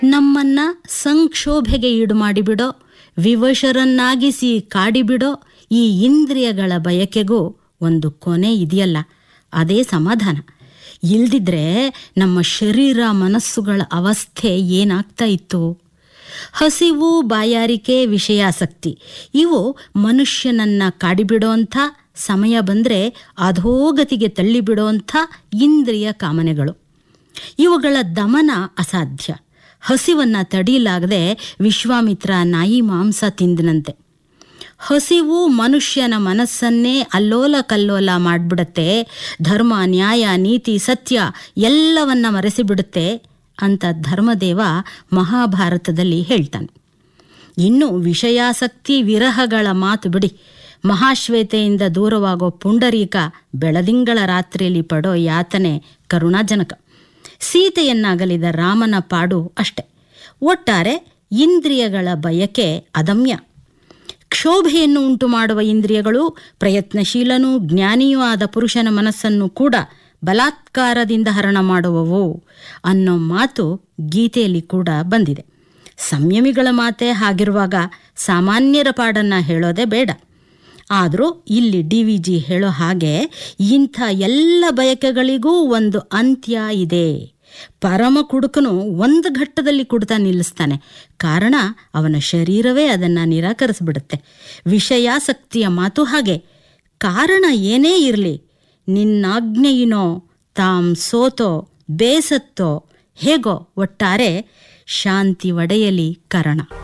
ನಮ್ಮನ್ನ ಸಂಕ್ಷೋಭೆಗೆ ಈಡು ಮಾಡಿಬಿಡೋ ವಿವಶರನ್ನಾಗಿಸಿ ಕಾಡಿಬಿಡೋ ಈ ಇಂದ್ರಿಯಗಳ ಬಯಕೆಗೂ ಒಂದು ಕೊನೆ ಇದೆಯಲ್ಲ ಅದೇ ಸಮಾಧಾನ ಇಲ್ದಿದ್ರೆ ನಮ್ಮ ಶರೀರ ಮನಸ್ಸುಗಳ ಅವಸ್ಥೆ ಏನಾಗ್ತಾ ಇತ್ತು ಹಸಿವು ಬಾಯಾರಿಕೆ ವಿಷಯಾಸಕ್ತಿ ಇವು ಮನುಷ್ಯನನ್ನ ಕಾಡಿಬಿಡೋಂಥ ಸಮಯ ಬಂದರೆ ಅಧೋಗತಿಗೆ ತಳ್ಳಿಬಿಡೋಂಥ ಇಂದ್ರಿಯ ಕಾಮನೆಗಳು ಇವುಗಳ ದಮನ ಅಸಾಧ್ಯ ಹಸಿವನ್ನ ತಡೀಲಾಗದೆ ವಿಶ್ವಾಮಿತ್ರ ನಾಯಿ ಮಾಂಸ ತಿಂದನಂತೆ ಹಸಿವು ಮನುಷ್ಯನ ಮನಸ್ಸನ್ನೇ ಅಲ್ಲೋಲ ಕಲ್ಲೋಲ ಮಾಡಿಬಿಡುತ್ತೆ ಧರ್ಮ ನ್ಯಾಯ ನೀತಿ ಸತ್ಯ ಎಲ್ಲವನ್ನ ಮರೆಸಿಬಿಡುತ್ತೆ ಅಂತ ಧರ್ಮದೇವ ಮಹಾಭಾರತದಲ್ಲಿ ಹೇಳ್ತಾನೆ ಇನ್ನು ವಿಷಯಾಸಕ್ತಿ ವಿರಹಗಳ ಮಾತು ಬಿಡಿ ಮಹಾಶ್ವೇತೆಯಿಂದ ದೂರವಾಗೋ ಪುಂಡರೀಕ ಬೆಳದಿಂಗಳ ರಾತ್ರಿಯಲ್ಲಿ ಪಡೋ ಯಾತನೆ ಕರುಣಾಜನಕ ಸೀತೆಯನ್ನಾಗಲಿದ ರಾಮನ ಪಾಡು ಅಷ್ಟೆ ಒಟ್ಟಾರೆ ಇಂದ್ರಿಯಗಳ ಬಯಕೆ ಅದಮ್ಯ ಕ್ಷೋಭೆಯನ್ನು ಉಂಟು ಮಾಡುವ ಇಂದ್ರಿಯಗಳು ಪ್ರಯತ್ನಶೀಲನೂ ಜ್ಞಾನಿಯೂ ಆದ ಪುರುಷನ ಮನಸ್ಸನ್ನು ಕೂಡ ಬಲಾತ್ಕಾರದಿಂದ ಹರಣ ಮಾಡುವವು ಅನ್ನೋ ಮಾತು ಗೀತೆಯಲ್ಲಿ ಕೂಡ ಬಂದಿದೆ ಸಂಯಮಿಗಳ ಮಾತೆ ಹಾಗಿರುವಾಗ ಸಾಮಾನ್ಯರ ಪಾಡನ್ನು ಹೇಳೋದೇ ಬೇಡ ಆದರೂ ಇಲ್ಲಿ ಡಿ ವಿ ಜಿ ಹೇಳೋ ಹಾಗೆ ಇಂಥ ಎಲ್ಲ ಬಯಕೆಗಳಿಗೂ ಒಂದು ಅಂತ್ಯ ಇದೆ ಪರಮ ಕುಡುಕನು ಒಂದು ಘಟ್ಟದಲ್ಲಿ ಕುಡ್ತಾ ನಿಲ್ಲಿಸ್ತಾನೆ ಕಾರಣ ಅವನ ಶರೀರವೇ ಅದನ್ನು ನಿರಾಕರಿಸ್ಬಿಡುತ್ತೆ ವಿಷಯಾಸಕ್ತಿಯ ಮಾತು ಹಾಗೆ ಕಾರಣ ಏನೇ ಇರಲಿ ನಿನ್ನಾಜ್ಞೆಯಿನೋ ತಾಂ ಸೋತೋ ಬೇಸತ್ತೋ ಹೇಗೋ ಒಟ್ಟಾರೆ ಶಾಂತಿ ಒಡೆಯಲಿ ಕರಣ